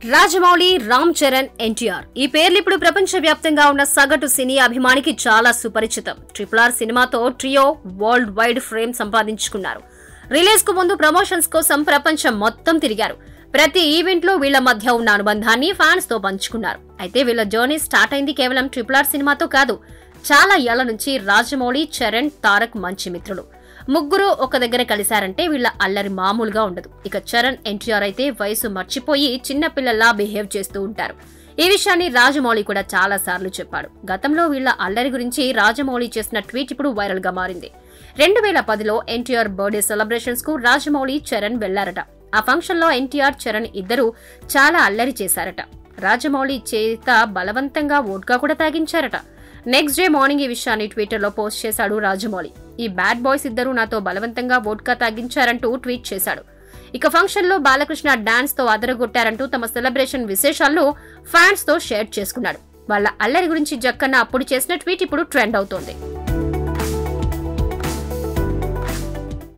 రాజమౌళి రామ్ చరణ్ ఎన్టీఆర్ ఈ పేర్లు ఇప్పుడు ప్రపంచవ్యాప్తంగా ఉన్న సగటు సినీ అభిమానికి చాలా సుపరిచితం ట్రిపుల్ ఆర్ సినిమాతో ట్రియో వరల్డ్ వైడ్ ఫ్రేమ్ సంపాదించుకున్నారు రిలీజ్ కు ముందు ప్రమోషన్స్ కోసం ప్రపంచం మొత్తం తిరిగారు ప్రతి ఈవెంట్ లో వీళ్ల మధ్య ఉన్న అనుబంధాన్ని ఫ్యాన్స్ తో పంచుకున్నారు అయితే వీళ్ళ జర్నీ స్టార్ట్ అయింది కేవలం ట్రిపుల్ ఆర్ సినిమాతో కాదు చాలా ఏళ్ల నుంచి రాజమౌళి చరణ్ తారక్ మంచి మిత్రులు ముగ్గురు ఒక దగ్గర కలిశారంటే వీళ్ళ అల్లరి మామూలుగా ఉండదు ఇక చరణ్ ఎన్టీఆర్ అయితే వయసు మర్చిపోయి చిన్న పిల్లల్లా బిహేవ్ చేస్తూ ఉంటారు ఈ విషయాన్ని రాజమౌళి కూడా చాలా సార్లు చెప్పాడు గతంలో వీళ్ళ అల్లరి గురించి రాజమౌళి చేసిన ట్వీట్ ఇప్పుడు వైరల్ గా మారింది రెండు వేల పదిలో ఎన్టీఆర్ బర్త్డే సెలబ్రేషన్స్ కు రాజమౌళి చరణ్ వెళ్లారట ఆ ఫంక్షన్ లో ఎన్టీఆర్ చరణ్ ఇద్దరు చాలా అల్లరి చేశారట రాజమౌళి చేత బలవంతంగా వోడ్కా కూడా తాగించారట నెక్స్ట్ డే మార్నింగ్ ఈ విషయాన్ని ట్విట్టర్ లో పోస్ట్ చేశాడు రాజమౌళి ఈ బ్యాడ్ బాయ్స్ ఇద్దరు నాతో బలవంతంగా వోడ్కా తాగించారంటూ ట్వీట్ చేశాడు ఇక ఫంక్షన్ లో బాలకృష్ణ డాన్స్ తో అదరగొట్టారంటూ తమ సెలబ్రేషన్ విశేషాలను ఫ్యాన్స్ తో షేర్ చేసుకున్నాడు వాళ్ళ అల్లరి గురించి జక్కన్న అప్పుడు చేసిన ట్వీట్ ఇప్పుడు ట్రెండ్ అవుతోంది